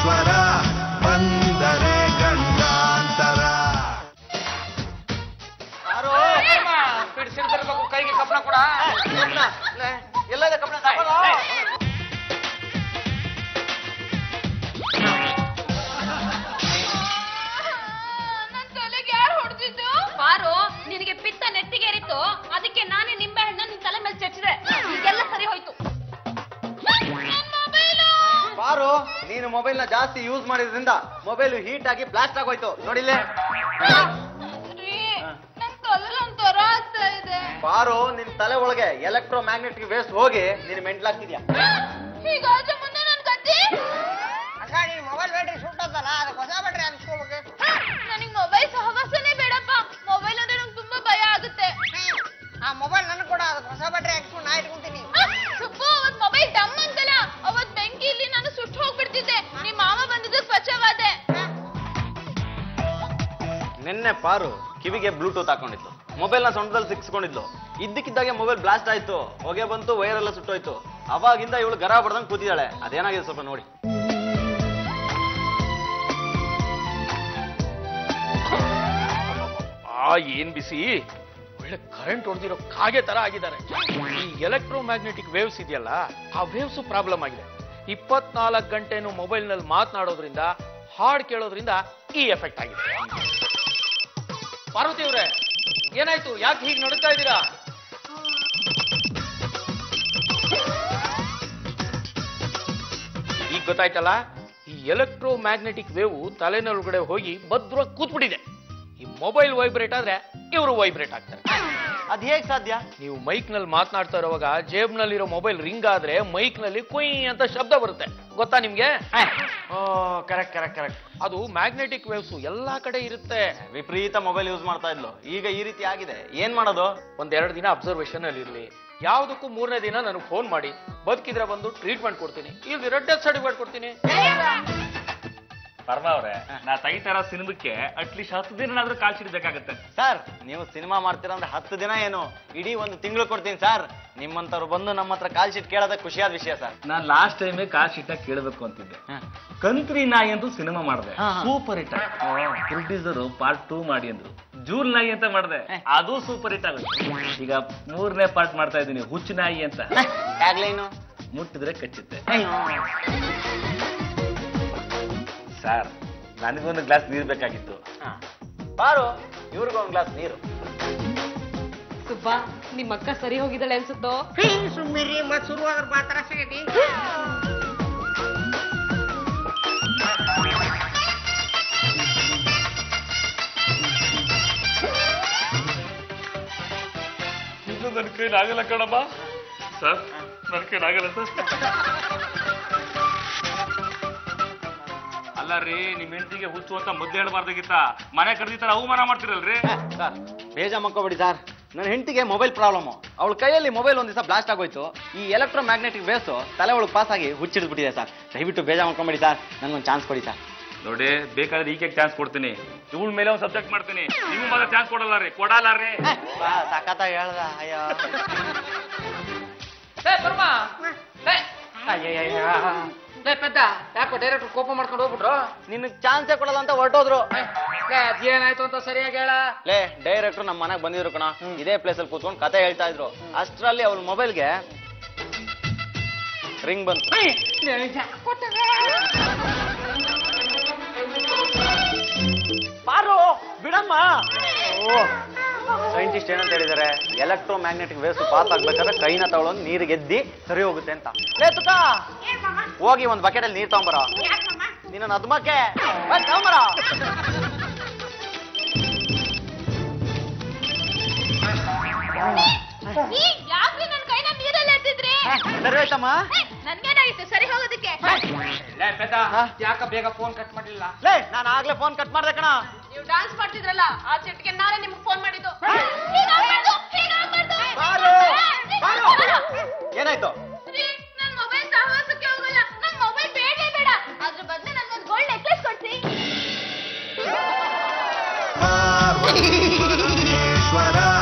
ಈಶ್ವರ ಬಂದರೆ ಗಂಡಾಂತರ ಬಿಡಿಸಿರ್ಬೇಕು ಕೈಗೆ ಕಪ್ಪನ ಕೂಡ ಎಲ್ಲದೆ ಕಬ್ಬಣ ನನ್ ತಲೆಗೆ ಯಾರು ಹೊಡೆದಿದ್ದು ಬಾರು ನಿನಗೆ ಪಿತ್ತ ನೆತ್ತಿಗೇರಿತ್ತು ಅದಕ್ಕೆ ನಾನೇ ನಿಂಬೆ ಹಣ್ಣು ನಿನ್ ತಲೆ ಮೇಲೆ ಚಚ್ಚಿದೆ ಈಗೆಲ್ಲ ಸರಿ ಹೋಯ್ತು ನನ್ ಮೊಬೈಲು ಬಾರು ನೀನು ಮೊಬೈಲ್ ನ ಜಾಸ್ತಿ ಯೂಸ್ ಮಾಡಿದ್ರಿಂದ ಮೊಬೈಲ್ ಹೀಟ್ ಆಗಿ ಬ್ಲಾಸ್ಟ್ ಆಗೋಯ್ತು ನೋಡಿಲ್ಲೇ ರೀ, ನನ್ ತಲೆ ಒಂಥರ ಆಗ್ತಾ ಇದೆ ಬಾರು ನಿನ್ ತಲೆ ಒಳಗೆ ಎಲೆಕ್ಟ್ರೋ ಮ್ಯಾಗ್ನೆಟಿಕ್ ವೇವ್ಸ್ ಹೋಗಿ ನೀನು ಮೆಂಟ್ಲಾಗ್ತಿದ್ಯಾ ಹೀಗಾದ್ರೆ ಮುಂದೆ ನನ್ ಗತಿ ಮೊಬೈಲ್ ಬ್ಯಾಟ್ರಿ ಸುಟ್ಟದಲ್ಲ ಅದಕ್ಕೆ ಹೊಸ ಬ್ಯಾಟ್ರಿ ಹಾಕ್ಸ್ಕೋಬೇಕು ನನಗ್ ಮೊಬೈಲ್ ಸಹವಾಸನೇ ಬೇಡಪ್ಪ ಮೊಬೈಲ್ ಅಂದ್ರೆ ನಂಗೆ ತುಂಬಾ ಭಯ ಆಗುತ್ತೆ ಆ ಮೊಬೈಲ್ ನನಗೆ ಕೂಡ ಅದಕ್ಕೆ ಹೊಸ ಬ್ಯಾಟ್ರಿ ಹಾಕ್ಸ್ಕೊಂಡು ನಾ ಇಟ್ಕೊಂತೀನಿ ಸುಬ್ಬು ಅವತ್ ಮೊಬೈಲ್ ಡಮ್ ಅಂತಲ್ಲ ಅವತ್ ಬೆಂಕಿಲಿ ನಾನು ಸುಟ್ಟು ಹೋಗ್ಬಿಡ್ತಿದ್ದೆ ನಿಮ್ ಮಾವ ಬಂದಿದ್ದಕ್ಕೆ ಬಚಾವಾದೆ ನಿನ್ನೆ ಪಾರು ಕಿವಿಗೆ ಬ್ಲೂಟೂತ್ ಹಾಕೊಂಡಿದ್ಲು ಮೊಬೈಲ್ ನ ಸೊಂಟದಲ್ಲಿ ಸಿಕ್ಸ್ಕೊಂಡಿದ್ಲು ಇದ್ದಕ್ಕಿದ್ದಾಗೆ ಮೊಬೈಲ್ ಬ್ಲಾಸ್ಟ್ ಆಯ್ತು ಹೊಗೆ ಬಂತು ವೈರ್ ಎಲ್ಲ ಸುಟ್ಟೋಯ್ತು ಅವಾಗಿಂದ ಇವಳು ಗರ ಬಡ್ದಂಗ್ ಕೂತಿದ್ದಾಳೆ ಅದೇನಾಗಿದೆ ಸ್ವಲ್ಪ ನೋಡಿ ಆ ಏನ್ ಬಿಸಿ ಒಳ್ಳೆ ಕರೆಂಟ್ ಹೊಡೆದಿರೋ ಕಾಗೆ ತರ ಆಗಿದ್ದಾರೆ ಈ ಎಲೆಕ್ಟ್ರೋ ಮ್ಯಾಗ್ನೆಟಿಕ್ ವೇವ್ಸ್ ಇದೆಯಲ್ಲ ಆ ವೇವ್ಸ್ ಪ್ರಾಬ್ಲಮ್ ಆಗಿದೆ ಇಪ್ಪತ್ನಾಲ್ಕು ಗಂಟೆನು ಮೊಬೈಲ್ ನಲ್ಲಿ ಮಾತನಾಡೋದ್ರಿಂದ ಹಾಡ್ ಕೇಳೋದ್ರಿಂದ ಈ ಎಫೆಕ್ಟ್ ಆಗಿದೆ ಪಾರ್ವತಿ ಅವ್ರೆ ಏನಾಯ್ತು ಯಾಕೆ ಹೀಗೆ ನಡುತ್ತಾ ಇದ್ದೀರಾ ಈಗ ಗೊತ್ತಾಯ್ತಲ್ಲ ಈ ಎಲೆಕ್ಟ್ರೋ ಮ್ಯಾಗ್ನೆಟಿಕ್ ವೇವ್ ತಲೆನೊಳಗಡೆ ಹೋಗಿ ಭದ್ರವಾಗಿ ಕೂತ್ಬಿಟ್ಟಿದೆ ಈ ಮೊಬೈಲ್ ವೈಬ್ರೇಟ್ ಆದ್ರೆ ಇವರು ವೈಬ್ರೇಟ್ ಆಗ್ತಾರೆ ಅದ್ ಹೇಗ್ ಸಾಧ್ಯ ನೀವು ಮೈಕ್ ನಲ್ಲಿ ಮಾತನಾಡ್ತಾ ಇರುವಾಗ ಜೇಬ್ನಲ್ಲಿರೋ ಮೊಬೈಲ್ ರಿಂಗ್ ಆದ್ರೆ ಮೈಕ್ ನಲ್ಲಿ ಕುಯ್ ಅಂತ ಶಬ್ದ ಬರುತ್ತೆ ಗೊತ್ತಾ ನಿಮ್ಗೆ ಕರೆಕ್ಟ್ ಕರೆಕ್ಟ್ ಕರೆಕ್ಟ್ ಅದು ಮ್ಯಾಗ್ನೆಟಿಕ್ ವೇವ್ಸ್ ಎಲ್ಲಾ ಕಡೆ ಇರುತ್ತೆ ವಿಪರೀತ ಮೊಬೈಲ್ ಯೂಸ್ ಮಾಡ್ತಾ ಇದ್ಲು ಈಗ ಈ ರೀತಿ ಆಗಿದೆ ಏನ್ ಮಾಡೋದು ಒಂದೆರಡು ದಿನ ಅಬ್ಸರ್ವೇಷನ್ ಅಲ್ಲಿ ಇರ್ಲಿ ಯಾವ್ದಕ್ಕೂ ಮೂರನೇ ದಿನ ನನಗೆ ಫೋನ್ ಮಾಡಿ ಬದುಕಿದ್ರೆ ಬಂದು ಟ್ರೀಟ್ಮೆಂಟ್ ಕೊಡ್ತೀನಿ ಇಲ್ದಿರೋ ಡೆತ್ ಸರ್ಟಿಫಿಕೇಟ್ ಕೊಡ್ತೀನಿ ಪರ್ವ ಅವ್ರೆ ನಾ ತೆಗಿತಾರ ಸಿನಿಮಕ್ಕೆ ಅಟ್ಲೀಸ್ಟ್ ಹತ್ತು ದಿನನಾದ್ರೂ ಕಾಲ್ ಬೇಕಾಗತ್ತೆ ಸರ್ ನೀವು ಸಿನಿಮಾ ಮಾಡ್ತೀರಾ ಅಂದ್ರೆ ಹತ್ತು ದಿನ ಏನು ಇಡೀ ಒಂದು ತಿಂಗಳು ಕೊಡ್ತೀನಿ ಸರ್ ನಿಮ್ಮಂತವ್ರು ಬಂದು ನಮ್ಮ ಹತ್ರ ಕಾಲ್ ಶೀಟ್ ಕೇಳೋದಕ್ಕೆ ಖುಷಿಯಾದ ವಿಷಯ ಸರ್ ನಾನ್ ಲಾಸ್ಟ್ ಟೈಮ್ ಕಾಲ್ ಶೀಟ್ ಕೇಳಬೇಕು ಅಂತಿದ್ದೆ ಕಂತ್ರಿ ನಾಯಿ ಅಂತ ಸಿನಿಮಾ ಮಾಡಿದೆ ಹಾ, ಹಾ. Super hit producer part two ಮಾಡಿ ಅಂದ್ರು ಜೂಲ್ ನಾಯಿ ಅಂತ ಮಾಡಿದೆ ಅದು ಸೂಪರ್ ಹಿಟ್ ಆಗುತ್ತೆ ಈಗ ಮೂರನೇ ಪಾರ್ಟ್ ಮಾಡ್ತಾ ಇದ್ದೀನಿ ಹುಚ್ಚು ನಾಯಿ ಅಂತ ಟ್ಯಾಗ್ಲೈನು ಮುಟ್ಟಿದ್ರೆ ಕಚ್ಚುತ್ತೆ ಸರ್ ನನಗೊಂದು ಗ್ಲಾಸ್ ನೀರ್ ಬೇಕಾಗಿತ್ತು ಬಾರು ಇವ್ರಿಗೂ ಒಂದು ಗ್ಲಾಸ್ ನೀರು ಸುಬ್ಬಾ ನಿಮ್ಮ ಅಕ್ಕ ಸರಿ ಹೋಗಿದ್ದಾಳೆ ಅನ್ಸುತ್ತೋ ಸುಮ್ಮಿರಿ ಮತ್ ಶುರುವಾದ್ರ ಮಾತ್ರ ಸಿಗತಿ ಇದು ನನ್ನ ಕೈಲಾಗಲ್ಲ ಕಣಮ್ಮ ಸರ್ ನನ್ನ ಕೈಲಾಗಲ್ಲ ಸರ್ ಅಲ್ಲ ರೀ ನಿಮ್ ಹೆಂಡತಿಗೆ ಹುಚ್ಚು ಅಂತ ಮುದ್ದೆ ಹೇಳ್ಬಾರ್ದಾಗಿತ್ತ ಮನೆ ಕರೆದಿತ್ತಾರ ಅವಮಾನ ಮಾಡ್ತಿರಲ್ರಿ ಸರ್ ಬೇಜ ಮಕ್ಕೋಬೇಡಿ ಸರ್ ನನ್ನ ಹೆಂಡತಿಗೆ ಮೊಬೈಲ್ ಪ್ರಾಬ್ಲಮ್ ಅವಳ ಕೈಯಲ್ಲಿ ಮೊಬೈಲ್ ಒಂದ್ ದಿವಸ ಬ್ಲಾಸ್ಟ್ ಆಗೋಯ್ತು ಈ ಎಲೆಕ್ಟ್ರೋ ಮ್ಯಾಗ್ನೆಟಿಕ್ ವೇವ್ಸ್ ತಲೆ ಒಳಗೆ ಪಾಸ್ ಆಗಿ ಹುಚ್ಚಿಡ್ಬಿಟ್ಟಿದೆ ಸರ್ ದಯವಿಟ್ಟು ಬೇಜ ಮಾಡ್ಕೊಂಬೇಡಿ ಸರ್ ನನಗೊಂದು ಚಾನ್ಸ್ ಕೊಡಿ ಸರ್ ನೋಡಿ ಬೇಕಾದ್ರೆ ಈಕೆ ಚಾನ್ಸ್ ಕೊಡ್ತೀನಿ ಇವಳ ಮೇಲೆ ಒಂದು ಸಬ್ಜೆಕ್ಟ್ ಮಾಡ್ತೀನಿ ನಿಮ್ಗೆ ಮಾತ್ರ ಚಾನ್ಸ್ ಕೊಡಲ್ಲ ರೀ ಕೊಡಲ್ಲ ರೀ ಸಖತ್ತಾಗಿ ಹೇಳ್ದ ಅಯ್ಯೋ ಲೇ ಪೆದ್ದ ಯಾಕೋ ಡೈರೆಕ್ಟ್ ಕೋಪ ಮಾಡ್ಕೊಂಡು ಹೋಗ್ಬಿಟ್ರು ನಿನಗ್ ಚಾನ್ಸೇ ಕೊಡಲ್ಲ ಅಂತ ಹೊರಟೋದ್ರು ಲೇ ಅದೇನಾಯ್ತು ಅಂತ ಸರಿಯಾಗಿ ಹೇಳ ಲೇ ಡೈರೆಕ್ಟರ್ ನಮ್ಮ ಮನೆಗೆ ಬಂದಿದ್ರು ಕಣ ಇದೇ ಪ್ಲೇಸ್ ಅಲ್ಲಿ ಕೂತ್ಕೊಂಡು ಕತೆ ಹೇಳ್ತಾ ಇದ್ರು ಅಷ್ಟರಲ್ಲಿ ಅವ್ಳ ಮೊಬೈಲ್ಗೆ ರಿಂಗ್ ಬಂತು ಪಾರು ಬಿಡಮ್ಮ ಸೈಂಟಿಸ್ಟ್ ಏನಂತ ಹೇಳಿದಾರೆ ಎಲೆಕ್ಟ್ರೋ ಮ್ಯಾಗ್ನೆಟಿಕ್ ವೇವ್ಸ್ ಪಾಸ್ ಆಗ್ಬೇಕಾದ್ರೆ ಕೈನ ತಗೊಳೊಂದು ನೀರಿಗೆ ಎದ್ದಿ ಸರಿ ಹೋಗುತ್ತೆ ಅಂತ ಲೇ ತುಕ ಹೋಗಿ ಒಂದ್ ಬಕೆಟ್ ಅಲ್ಲಿ ನೀರ್ ತಗೊಂಬರ ನಿನ್ನ ಅದ್ಮಕ್ಕೆ ತಗೊಂಬರ ಯಾಕೆ ನನ್ ಕೈನ ನೀರಲ್ಲಿ ಎತ್ತಿದ್ರಿ ಸರಿ ಹೋಯ್ತಮ್ಮ ನನ್ಗೇನಾಗಿತ್ತು ಸರಿ ಹೋಗೋದಕ್ಕೆ ಲೇ ಪೆದ್ದ ಹಾ? ಯಾಕ ಬೇಗ ಫೋನ್ ಕಟ್ ಮಾಡ್ಲಿಲ್ಲ ಲೇ ನಾನು ಆಗ್ಲೇ ಫೋನ್ ಕಟ್ ಮಾಡ್ದೆ ಕಣ ನೀವು ಡಾನ್ಸ್ ಮಾಡ್ತಿದ್ರಲ್ಲ ಆ ಚೆಟ್ಗೆ ನಾನೇ ನಿಮ್ಗೆ ಫೋನ್ ಮಾಡಿದ್ದು ಹೀಗಾಗ್ಬಾರ್ದು, ಹೀಗಾಗ್ಬಾರ್ದು. ಬಾರು, ಬಾರು. ಏನಾಯ್ತು ರೀ, ನನ್ ಮೊಬೈಲ್ ಸಹವಾಸಕ್ಕೆ ಹೋಗಲ್ಲ ನನ್ ಮೊಬೈಲ್ ಬೇಡೇ ಬೇಡ ಅದ್ರ ಬದಲು ನನ್ಗೊಂದು ಗೋಲ್ಡ್ ನೆಕ್ಲೆಸ್ ಕೊಡ್ಸಿ ಪಾರ್ವತೀಶ್ವರ